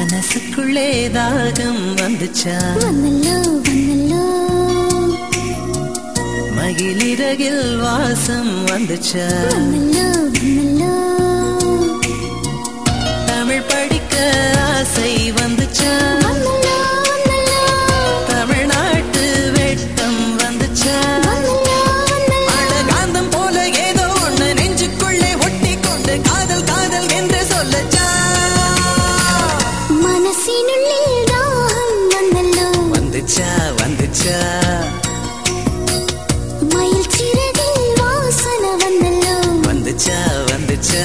மனசுக்குள்ளே தாகம் வந்துச்சா வந்தல்லோ வந்தல்லோ மகிழிறகில் வாசம் வந்துச்சா வந்தல்லோ வந்தல்லோ தமிழ் படிக்க ஆசை வந்துச்சா வந்தல்லோ வந்தல்லோ தமிழ்நாட்டு வெட்டம் வந்துச்சா வந்தல்லோ வந்தல்லோ அழகாந்தம் போல ஏதோ ஒண்ணு நெஞ்சுக்குள்ளே ஒட்டி கொண்டு காதல் காதல் என்று சொல்லச்சா மனசினுள்ளில் தாகம் வந்தல்லோ வந்துச்சா வந்துச்சா மயில் சிறகில் வாசனை வந்தல்லோ வந்துச்சா வந்துச்சா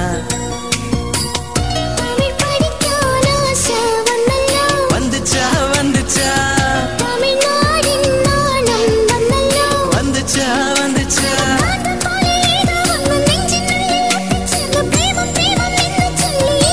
தமிழ் படிக்கான ஆசை வந்தல்லோ வந்துச்சா வந்துச்சா தமிழ்நாடின் நாணம் வந்தல்லோ வந்துச்சா வந்துச்சா காதல் போல ஏதோ ஒன்று நெஞ்சினுள்ளில் ஒட்டிச் செல்ல பிரேமம் பிரேமம் என்று சொல்லி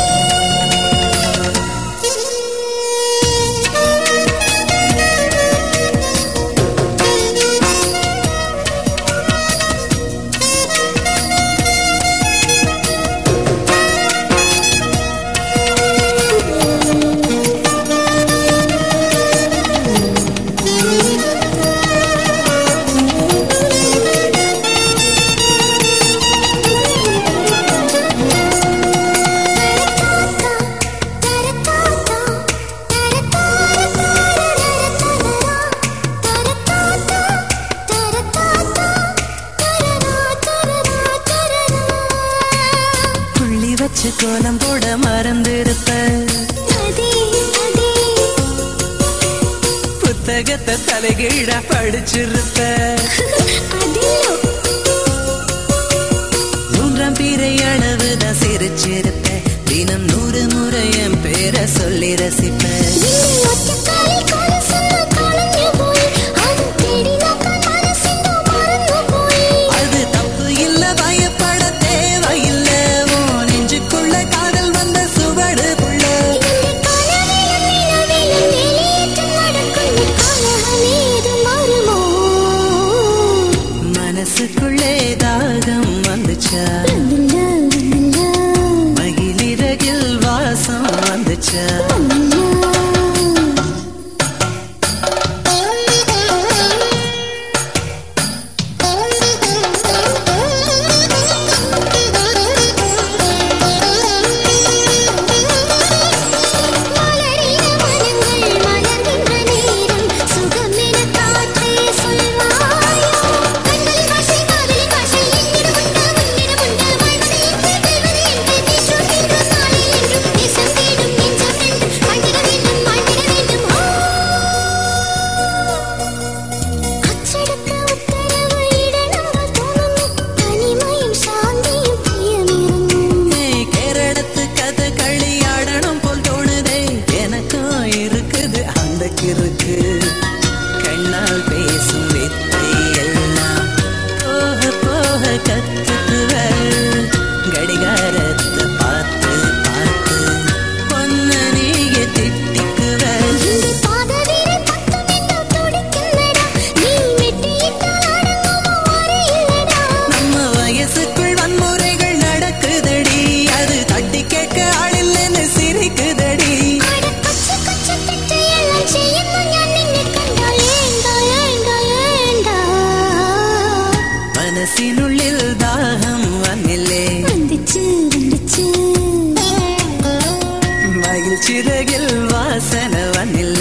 புள்ளி வச்சு கோலம் போட மறந்திருப்ப புத்தகத்தை தலைகீழ படிச்சிருப்ப மூன்றாம் பீரை அளவுதான் சிரிச்சிருப்ப தினம் நூறு முறை என் பேரை சொல்லி ரசிப்ப அது தப்பு இல்ல பயப்பட தேவையில்ல உன் நெஞ்சுக்குள்ள காதல் வந்த சுவடு புள்ள மனசுக்குள்ளே தாகம் வந்துச்சா மகிழிறகில் வாசம் வந்துச்சா மலரின மனங்கள் மலர்கின்ற நேரம் சுகமென காற்றே சொல்வாயோ கண்களின் பாஷை காதலின் பாஷை என்னிடம் உண்டு உன்னிடம் உண்டு வாழ்வது என்று வெல்வது என்று நீ சொல்கின்ற நாளில் என்றும் நேசம் தேடும் நெஞ்சம் என்று வாழ்ந்திட வேண்டும் வாழ்ந்திட வேண்டும் ஓ அச்சடக்க உத்தரவு இடங்கள் தோணும் தனிமையும் சாந்தியும் பிரியமிருந்தும் ஏய், கேரளத்து கதை களியாடணும் போல் தோணுதே எனக்கும் இருக்குது அந்த கிறுக்கு கண்ணால் பேசும் வித்தை எல்லாம் போக போக கத்துக்குவ கடிகாரத்தை பார்த்து பார்த்து பொன்ன நீங்க திட்டிக்குவ இந்த பாதவீரன் பக்கம் என்ன துடிக்குதடா நீ மெட்டியிட்டால் அடங்குமோ வரையில்லடா நம்ம வயசுக்குள் வன்முறைகள் நடக்குதடி அது தட்டி கேட்க ஆளில்லைன்னு சிரிக்குதடி அட கொச்சு கொச்சு திட்டு எல்லாம் செய்யணும் ஞான் നിന്നെ കണ്ടാൽ ஏண்டா ஏண்டா ஏண்டா மனசினுள்ளில் தாகம் வന്നിல்லே வந்துச்சு வந்துச்சு மகிழ்ச்சிறகில் வாசன வന്നിல்லை